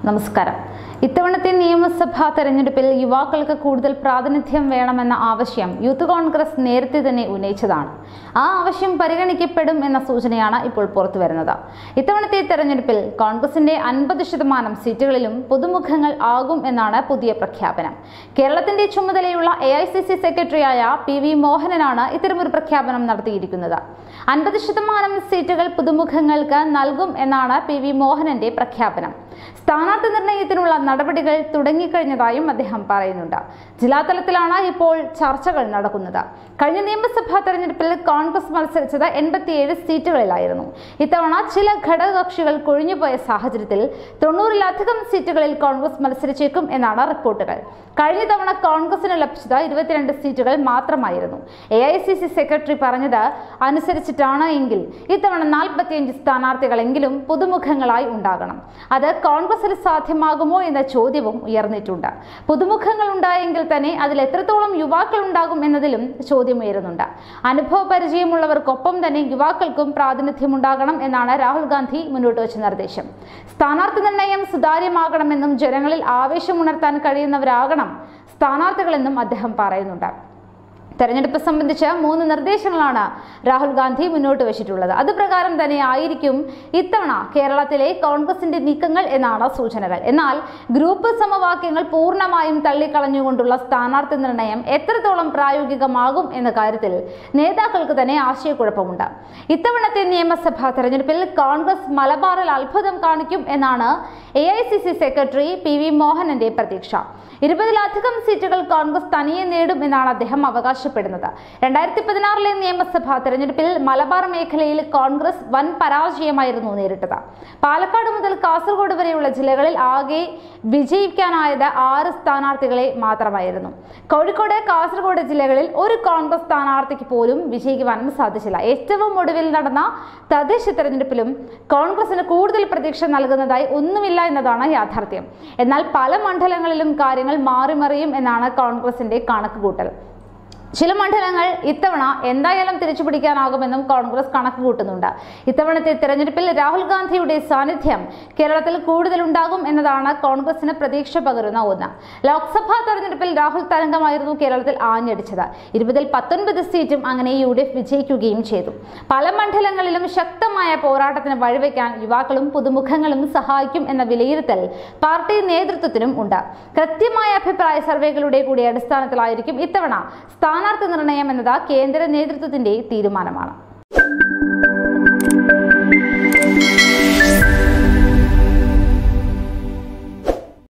നമസ്കാരം ഇത്തവണത്തെ നിയമസഭാ തെരഞ്ഞെടുപ്പിൽ യുവാക്കൾക്ക് കൂടുതൽ പ്രാതിനിധ്യം വേണമെന്ന ആവശ്യം യൂത്ത് കോൺഗ്രസ് നേരത്തെ തന്നെ ഉന്നയിച്ചതാണ് ആ ആവശ്യം പരിഗണിക്കപ്പെടും എന്ന സൂചനയാണ് ഇപ്പോൾ പുറത്തുവരുന്നത് ഇത്തവണത്തെ തെരഞ്ഞെടുപ്പിൽ കോൺഗ്രസിന്റെ അൻപത് ശതമാനം സീറ്റുകളിലും പുതുമുഖങ്ങൾ ആകും എന്നാണ് പുതിയ പ്രഖ്യാപനം കേരളത്തിന്റെ ചുമതലയുള്ള എ ഐ സി സി സെക്രട്ടറിയായ പി വി മോഹനനാണ് ഇത്തരമൊരു പ്രഖ്യാപനം നടത്തിയിരിക്കുന്നത് അൻപത് ശതമാനം സീറ്റുകൾ പുതുമുഖങ്ങൾക്ക് നൽകും എന്നാണ് പി വി മോഹനന്റെ പ്രഖ്യാപനം സ്ഥാനാർത്ഥി നിർണയത്തിനുള്ള നടപടികൾ തുടങ്ങിക്കഴിഞ്ഞതായും അദ്ദേഹം പറയുന്നുണ്ട് ജില്ലാതലത്തിലാണ് ഇപ്പോൾ ചർച്ചകൾ നടക്കുന്നത് കഴിഞ്ഞ നിയമസഭാ തെരഞ്ഞെടുപ്പിൽ കോൺഗ്രസ് മത്സരിച്ചത് എൺപത്തിയേഴ് സീറ്റുകളിലായിരുന്നു ഇത്തവണ ചില ഘടകകക്ഷികൾ കൊഴിഞ്ഞുപോയ സാഹചര്യത്തിൽ തൊണ്ണൂറിലധികം സീറ്റുകളിൽ കോൺഗ്രസ് മത്സരിച്ചേക്കും എന്നാണ് റിപ്പോർട്ടുകൾ കഴിഞ്ഞ തവണ കോൺഗ്രസിന് ലഭിച്ചത് ഇരുപത്തിരണ്ട് സീറ്റുകൾ മാത്രമായിരുന്നു A I C C secretary പറഞ്ഞത് അനുസരിച്ചിട്ടാണ് എങ്കിൽ ഇത്തവണ നാൽപ്പത്തിയഞ്ച് സ്ഥാനാർത്ഥികളെങ്കിലും പുതുമുഖങ്ങളായി ഉണ്ടാകണം അത് കോൺഗ്രസിന് സാധ്യമാകുമോ എന്ന ചോദ്യവും ഉയർന്നിട്ടുണ്ട് പുതുമുഖങ്ങൾ ഉണ്ടായെങ്കിൽ തന്നെ അതിൽ എത്രത്തോളം യുവാക്കൾ ഉണ്ടാകും എന്നതിലും ചോദ്യം ഉയരുന്നുണ്ട് അനുഭവ പരിചയമുള്ളവർക്കൊപ്പം തന്നെ യുവാക്കൾക്കും പ്രാതിനിധ്യം ഉണ്ടാകണം എന്നാണ് രാഹുൽ ഗാന്ധി മുന്നോട്ട് വെച്ച നിർദ്ദേശം സ്ഥാനാർത്ഥി നിർണയം സുതാര്യമാകണമെന്നും ജനങ്ങളിൽ ആവേശമുണർത്താൻ കഴിയുന്നവരാകണം സ്ഥാനാർത്ഥികളെന്നും അദ്ദേഹം പറയുന്നുണ്ട് തെരഞ്ഞെടുപ്പ് സംബന്ധിച്ച് മൂന്ന് നിർദ്ദേശങ്ങളാണ് രാഹുൽ ഗാന്ധി മുന്നോട്ട് വെച്ചിട്ടുള്ളത് അത് പ്രകാരം തന്നെ ആയിരിക്കും ഇത്തവണ കേരളത്തിലെ കോൺഗ്രസിന്റെ നീക്കങ്ങൾ എന്നാണ് സൂചനകൾ എന്നാൽ ഗ്രൂപ്പ് സമവാക്യങ്ങൾ പൂർണ്ണമായും തള്ളിക്കളഞ്ഞുകൊണ്ടുള്ള സ്ഥാനാർത്ഥി നിർണയം എത്രത്തോളം പ്രായോഗികമാകും എന്ന കാര്യത്തിൽ നേതാക്കൾക്ക് തന്നെ ആശയക്കുഴപ്പമുണ്ട് ഇത്തവണത്തെ നിയമസഭാ തെരഞ്ഞെടുപ്പിൽ കോൺഗ്രസ് മലബാറിൽ അത്ഭുതം കാണിക്കും എന്നാണ് A I C C secretary P V മോഹനന്റെ പ്രതീക്ഷ ഇരുപതിലധികം സീറ്റുകൾ കോൺഗ്രസ് തനിയെ നേടും എന്നാണ് അദ്ദേഹം അവകാശപ്പെടുന്നത് രണ്ടായിരത്തി പതിനാറിലെ നിയമസഭാ തെരഞ്ഞെടുപ്പിൽ മലബാർ മേഖലയിൽ കോൺഗ്രസ് വൻ പരാജയമായിരുന്നു നേരിട്ടത് പാലക്കാട് മുതൽ കാസർഗോഡ് വരെയുള്ള ജില്ലകളിൽ ആകെ വിജയിക്കാനായത് ആറ് സ്ഥാനാർത്ഥികളെ മാത്രമായിരുന്നു കോഴിക്കോട് കാസർഗോഡ് ജില്ലകളിൽ ഒരു കോൺഗ്രസ് സ്ഥാനാർത്ഥിക്ക് പോലും വിജയിക്കുവാനും സാധിച്ചില്ല ഏറ്റവും ഒടുവിൽ നടന്ന തദ്ദേശ തെരഞ്ഞെടുപ്പിലും കോൺഗ്രസിന് കൂടുതൽ പ്രതീക്ഷ നൽകുന്നതായി ഒന്നുമില്ല എന്നതാണ് യാഥാർത്ഥ്യം എന്നാൽ പല മണ്ഡലങ്ങളിലും കാര്യങ്ങൾ മാറി മറിയും എന്നാണ് കോൺഗ്രസിന്റെ കണക്കുകൂട്ടൽ ചില മണ്ഡലങ്ങൾ ഇത്തവണ എന്തായാലും തിരിച്ചു പിടിക്കാനാകുമെന്നും കോൺഗ്രസ് കണക്ക് കൂട്ടുന്നുണ്ട് ഇത്തവണത്തെ തെരഞ്ഞെടുപ്പിൽ രാഹുൽ ഗാന്ധിയുടെ സാന്നിധ്യം കേരളത്തിൽ കൂടുതൽ ഉണ്ടാകും എന്നതാണ് കോൺഗ്രസിന് പ്രതീക്ഷ പകരുന്ന ഒന്ന് ലോക്സഭാ തെരഞ്ഞെടുപ്പിൽ രാഹുൽ തരംഗമായിരുന്നു കേരളത്തിൽ ആഞ്ഞടിച്ചത് ഇരുപതിൽ പത്തൊൻപത് സീറ്റും അങ്ങനെ യു ഡി എഫ് വിജയിക്കുകയും ചെയ്തു പല മണ്ഡലങ്ങളിലും ശക്തമായ പോരാട്ടത്തിന് വഴിവെക്കാൻ യുവാക്കളും പുതുമുഖങ്ങളും സഹായിക്കും എന്ന വിലയിരുത്തൽ പാർട്ടി നേതൃത്വത്തിനും ഉണ്ട് കൃത്യമായ അഭിപ്രായ സർവേകളുടെ കൂടി അടിസ്ഥാനത്തിലായിരിക്കും ഇത്തവണ സ്ഥാനാർത്ഥി നിർണയം എന്നത് കേന്ദ്ര നേതൃത്വത്തിന്റെ തീരുമാനമാണ്